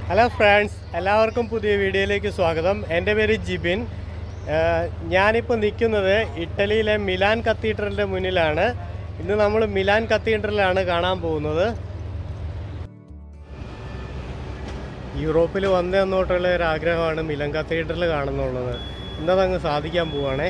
Hello friends എല്ലാവർക്കും പുതിയ വീഡിയോയിലേക്ക് സ്വാഗതം എൻ്റെ പേര് ജിബിൻ ഏഹ് ഞാനിപ്പോൾ നിൽക്കുന്നത് ഇറ്റലിയിലെ മിലാൻ കത്തീഡ്രലിൻ്റെ മുന്നിലാണ് ഇന്ന് നമ്മൾ മിലാൻ കത്തീഡ്രലാണ് കാണാൻ പോകുന്നത് യൂറോപ്പിൽ വന്നതെന്നോട്ടുള്ള ഒരു ആഗ്രഹമാണ് മിലൻ കത്തീഡ്രൽ കാണുന്നുള്ളത് ഇന്നതങ്ങ് സാധിക്കാൻ പോവുകയാണേ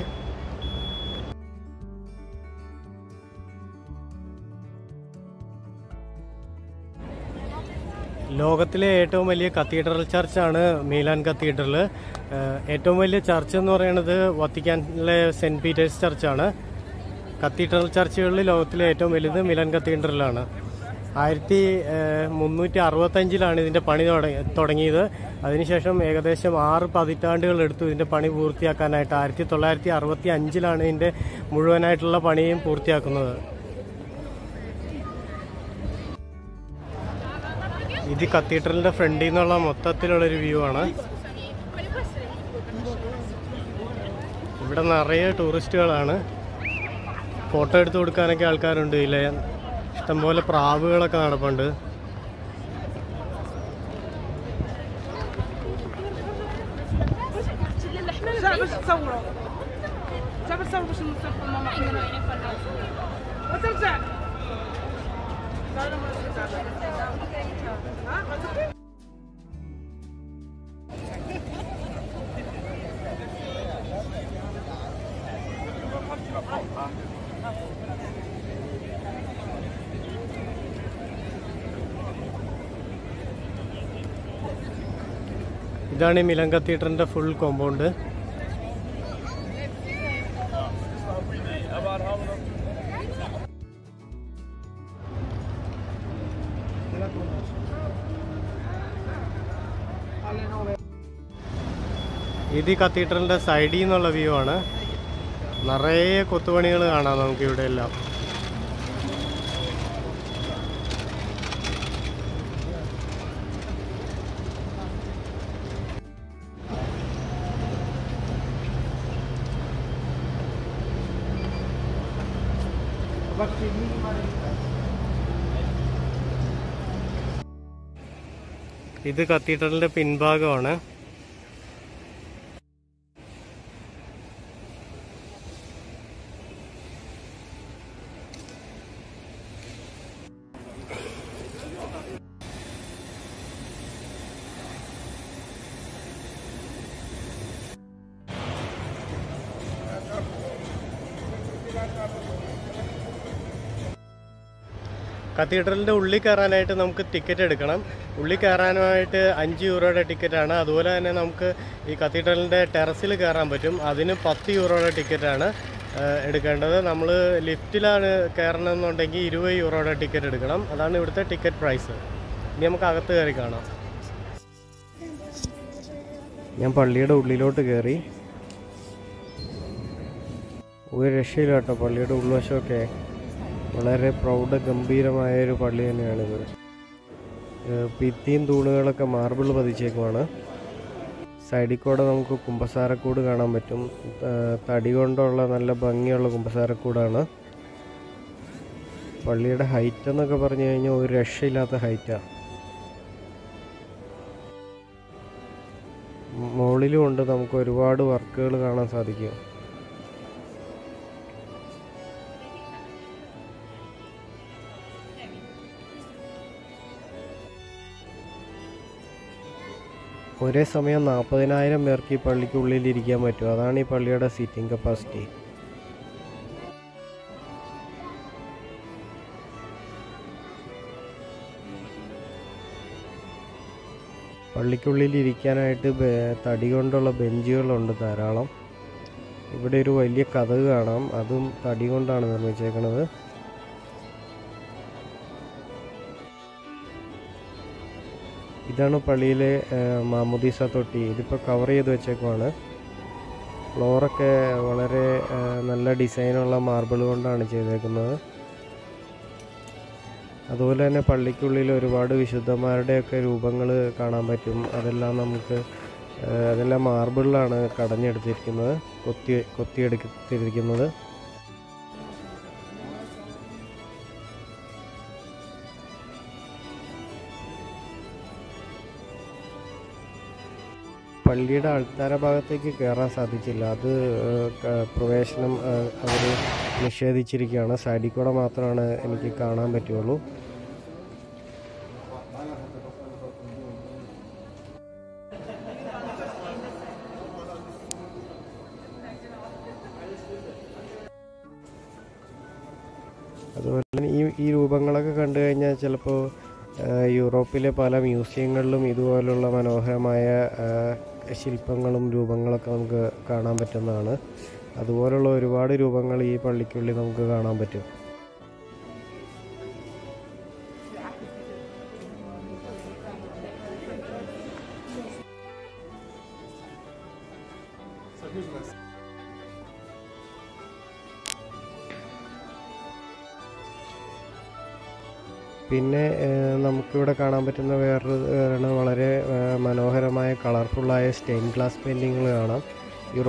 ലോകത്തിലെ ഏറ്റവും വലിയ കത്തീഡ്രൽ ചർച്ചാണ് മീലാൻ കത്തീഡ്രൽ ഏഹ് ഏറ്റവും വലിയ ചർച്ച് എന്ന് പറയുന്നത് വത്തിക്കാനിലെ സെൻറ്റ് പീറ്റേഴ്സ് ചർച്ചാണ് കത്തീഡ്രൽ ചർച്ചുകളിൽ ലോകത്തിലെ ഏറ്റവും വലുത് മിലാൻ കത്തീഡ്രലാണ് ആയിരത്തി ഏഹ് മുന്നൂറ്റി അറുപത്തഞ്ചിലാണ് ഇതിൻ്റെ പണി തുട- തുടങ്ങിയത് അതിനുശേഷം ഏകദേശം ആറ് പതിറ്റാണ്ടുകൾ എടുത്തു ഇതിൻ്റെ പണി പൂർത്തിയാക്കാനായിട്ട് ആയിരത്തി തൊള്ളായിരത്തി അറുപത്തി അഞ്ചിലാണ് ഇതിൻ്റെ മുഴുവനായിട്ടുള്ള പണിയും പൂർത്തിയാക്കുന്നത് ഇത് കത്തീഡ്രലിന്റെ ഫ്രണ്ടിൽ നിന്നുള്ള മൊത്തത്തിലുള്ളൊരു വ്യൂ ആണ് ഇവിടെ നിറയെ ടൂറിസ്റ്റുകളാണ് ഫോട്ടോ എടുത്തു കൊടുക്കാനൊക്കെ ആൾക്കാരുണ്ട് ഇല്ലേ ഇഷ്ടംപോലെ പ്രാവുകളൊക്കെ നടപ്പുണ്ട് لا بس تصوروا لا بس تصوروا باش نصور ماما وترجع لا لا ما ترجع ها ما ترجع ഇതാണ് ഈ മിലൻ കത്തീഡ്രലിന്റെ ഫുൾ കോമ്പൗണ്ട് ഇത് ഈ കത്തീഡ്രലിന്റെ സൈഡിൽ നിന്നുള്ള വ്യൂ ആണ് നിറയെ കൊത്തുപണികൾ കാണാം നമുക്ക് ഇവിടെ എല്ലാം ഇത് കത്തീഡ്രലിന്റെ പിൻഭാഗമാണ് കത്തീഡ്രലിൻ്റെ ഉള്ളിൽ കയറാനായിട്ട് നമുക്ക് ടിക്കറ്റ് എടുക്കണം ഉള്ളിൽ കയറാനായിട്ട് അഞ്ച് യൂറോയുടെ ടിക്കറ്റാണ് അതുപോലെ തന്നെ നമുക്ക് ഈ കത്തീഡ്രലിൻ്റെ ടെറസിൽ കയറാൻ പറ്റും അതിന് പത്ത് യൂറോയുടെ ടിക്കറ്റാണ് ഏഹ്, എടുക്കേണ്ടത് നമ്മൾ ലിഫ്റ്റിലാണ് കയറണമെന്നുണ്ടെങ്കിൽ ഇരുപത് യൂറോയുടെ ടിക്കറ്റ് എടുക്കണം അതാണ് ഇവിടുത്തെ ടിക്കറ്റ് പ്രൈസ് ഇനി നമുക്ക് അകത്ത് കയറി കാണാം ഞാൻ പള്ളിയുടെ ഉള്ളിലോട്ട് കയറി ഒരു രക്ഷയില്ല കേട്ടോ പള്ളിയുടെ ഉൾവശമൊക്കെ വളരെ പ്രൗഢ ഗംഭീരമായ ഒരു പള്ളി തന്നെയാണിത് ഏഹ് ഭിത്തിയും തൂണുകളൊക്കെ മാർബിൾ പതിച്ചേക്കുമാണ് സൈഡിൽ കൂടെ നമുക്ക് കുമ്പസാരക്കൂട് കാണാൻ പറ്റും ഏഹ് തടി കൊണ്ടുള്ള നല്ല ഭംഗിയുള്ള കുമ്പസാരക്കൂടാണ് പള്ളിയുടെ ഹൈറ്റ് എന്നൊക്കെ പറഞ്ഞു കഴിഞ്ഞാൽ ഒരു രക്ഷയില്ലാത്ത ഹൈറ്റാണ് മുകളിലും ഉണ്ട് നമുക്ക് ഒരുപാട് വർക്കുകൾ കാണാൻ സാധിക്കും ഒരേ സമയം നാൽപ്പതിനായിരം പേർക്ക് ഈ പള്ളിക്കുള്ളിൽ ഇരിക്കാൻ പറ്റും അതാണ് ഈ പള്ളിയുടെ സീറ്റിംഗ് കപ്പാസിറ്റി പള്ളിക്കുള്ളിൽ ഇരിക്കാനായിട്ട് ബെ- തടി കൊണ്ടുള്ള ബെഞ്ചുകളുണ്ട് ധാരാളം ഇവിടെ ഒരു വലിയ കഥക് കാണാം അതും തടി കൊണ്ടാണ് നിർമ്മിച്ചേക്കുന്നത് ഇതാണ് പള്ളിയിലെ ഏഹ്, മാമുദീസ തൊട്ടി ഇതിപ്പോൾ കവർ ചെയ്ത് വെച്ചേക്കുവാണ് ഫ്ലോറൊക്കെ വളരെ ഏഹ്, നല്ല ഡിസൈനുള്ള മാർബിൾ കൊണ്ടാണ് ചെയ്തേക്കുന്നത് അതുപോലെ തന്നെ പള്ളിക്കുള്ളിൽ ഒരുപാട് വിശുദ്ധന്മാരുടെയൊക്കെ രൂപങ്ങൾ കാണാൻ പറ്റും അതെല്ലാം നമുക്ക് ഏഹ്, അതെല്ലാം മാർബിളിലാണ് കടഞ്ഞെടുത്തിരിക്കുന്നത് കൊത്തി കൊത്തിയെടുത്തിരിക്കുന്നത് പള്ളിയുടെ അൾത്താര ഭാഗത്തേക്ക് കയറാൻ സാധിച്ചില്ല അത് ഏഹ്, ക- പ്രവേശനം അവർ നിഷേധിച്ചിരിക്കുകയാണ് സൈഡിൽ കൂടെ മാത്രമാണ് എനിക്ക് കാണാൻ പറ്റുള്ളൂ അതുപോലെ തന്നെ ഈ ഈ രൂപങ്ങളൊക്കെ കണ്ടു കഴിഞ്ഞാൽ ചിലപ്പോൾ യൂറോപ്പിലെ പല മ്യൂസിയങ്ങളിലും ഇതുപോലുള്ള മനോഹരമായ ആ, ശില്പങ്ങളും രൂപങ്ങളൊക്കെ നമുക്ക് കാണാൻ പറ്റുന്നതാണ് അതുപോലുള്ള ഒരുപാട് രൂപങ്ങൾ ഈ പള്ളിക്കുള്ളിൽ നമുക്ക് കാണാൻ പറ്റും പിന്നെ ഏഹ്, നമുക്കിവിടെ കാണാൻ പറ്റുന്ന വേറൊരു ആണ് വളരെ ഏഹ്, മനോഹരമായ കളർഫുള്ളായ സ്റ്റെയിൻ ഗ്ലാസ് പെയിൻറ്റിങ്ങൾ കാണാം യൂറോ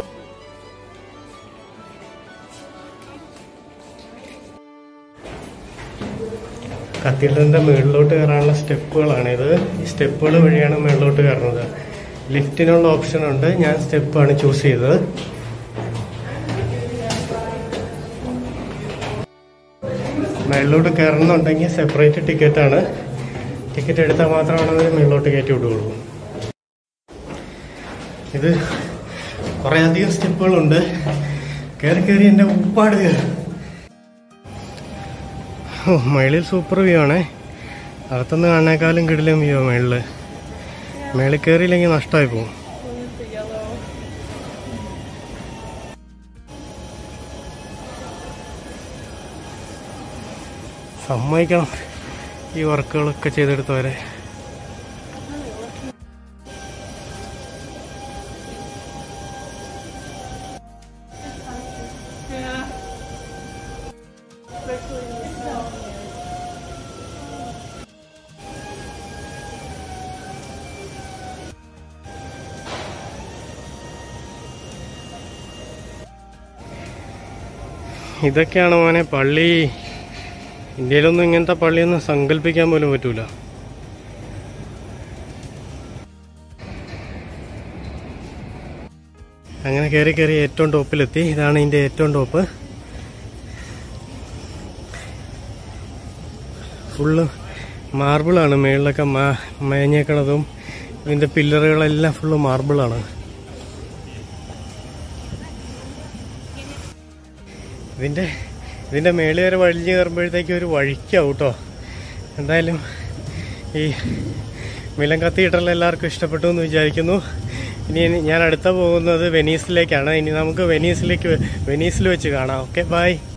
കത്തീഡ്രലിൻ്റെ മുകളിലോട്ട് കയറാനുള്ള സ്റ്റെപ്പുകളാണിത് ഈ സ്റ്റെപ്പുകൾ വഴിയാണ് മുകളിലോട്ട് കയറുന്നത് ലിഫ്റ്റിനുള്ള ഓപ്ഷൻ ഉണ്ട് ഞാൻ സ്റ്റെപ്പാണ് ചൂസ് ചെയ്തത് മേളിലോട്ട് കയറണമെന്നുണ്ടെങ്കിൽ സെപ്പറേറ്റ് ടിക്കറ്റാണ് ടിക്കറ്റ് എടുത്താൽ മാത്രമാണ് അത് മേളിലോട്ട് കയറ്റി വിടുകയുള്ളൂ ഇത് കുറേ അധികം സ്റ്റെപ്പുകളുണ്ട് കയറി കയറി എൻ്റെ ഉപ്പാട് കയറി ഓ മേളിൽ സൂപ്പർ വ്യൂ ആണേ അകത്തുനിന്ന് കാണുന്നേക്കാളും കിടിലം വ്യൂ മേളിൽ മേളിൽ കയറിയില്ലെങ്കിൽ നഷ്ടമായി പോകും the yellow. സമ്മതിക്കണം ഈ വർക്കുകളൊക്കെ ചെയ്തെടുത്തവരെ Yeah. Especially in the snow. ഇതൊക്കെയാണ് മോനെ പള്ളി ഇന്ത്യയിലൊന്നും ഇങ്ങനത്തെ പള്ളിയൊന്നും സങ്കല്പിക്കാൻ പോലും പറ്റൂല അങ്ങനെ കയറി കയറി ഏറ്റവും ടോപ്പിലെത്തി ഇതാണ് ഇതിന്റെ ഏറ്റവും ടോപ്പ് ഫുള്ള് മാർബിളാണ് മേളിലൊക്കെ മാ- മേഞ്ഞേക്കണതും ഇതിന്റെ പില്ലറുകളെല്ലാം ഫുള്ള് മാർബിളാണ് ഇതിന്റെ ഇതിന്റെ മേളിൽ വരെ വലിഞ്ഞു കയറുമ്പോഴത്തേക്ക് ഒരു വഴിക്കാവും കേട്ടോ എന്തായാലും ഈ മിലൻ കത്തീഡ്രൽ എല്ലാവർക്കും ഇഷ്ടപ്പെട്ടു എന്ന് വിചാരിക്കുന്നു ഇനി ഇനി ഞാൻ അടുത്ത പോകുന്നത് വെനീസിലേക്കാണ് ഇനി നമുക്ക് വെനീസിലേക്ക് വെ- വെനീസിൽ വെച്ച് കാണാം ഓക്കെ ബൈ